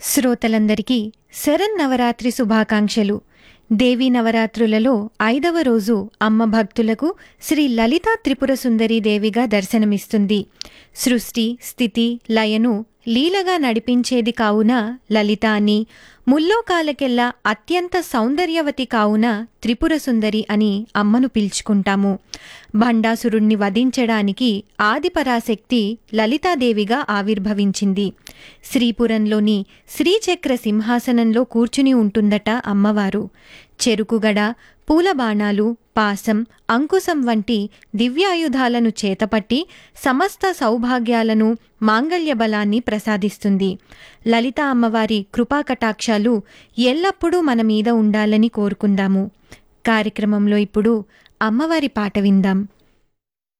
శ్రోతలందరికీ శరన్నవరాత్రి శుభాకాంక్షలు దేవీ నవరాత్రులలో ఐదవ రోజు అమ్మ భక్తులకు శ్రీ లలితా త్రిపుర సుందరీ దేవిగా దర్శనమిస్తుంది సృష్టి స్థితి లయను లీలగా నడిపించేది కావున లలిత అని ముల్లోకాలకెల్లా అత్యంత సౌందర్యవతి కావున త్రిపుర సుందరి అని అమ్మను పిలుచుకుంటాము భండాసురుణ్ణి వధించడానికి ఆదిపరాశక్తి లలితాదేవిగా ఆవిర్భవించింది శ్రీపురంలోని శ్రీచక్ర సింహాసనంలో కూర్చుని ఉంటుందట అమ్మవారు చెరుకుగడ పూల బాణాలు పాసం అంకుశం వంటి దివ్యాయుధాలను చేతపట్టి సమస్త సౌభాగ్యాలను మాంగళ్య బలాన్ని ప్రసాదిస్తుంది లలిత అమ్మవారి కృపాకటాక్షాలు ఎల్లప్పుడూ మన మీద ఉండాలని కోరుకుందాము కార్యక్రమంలో ఇప్పుడు అమ్మవారి పాట విందాం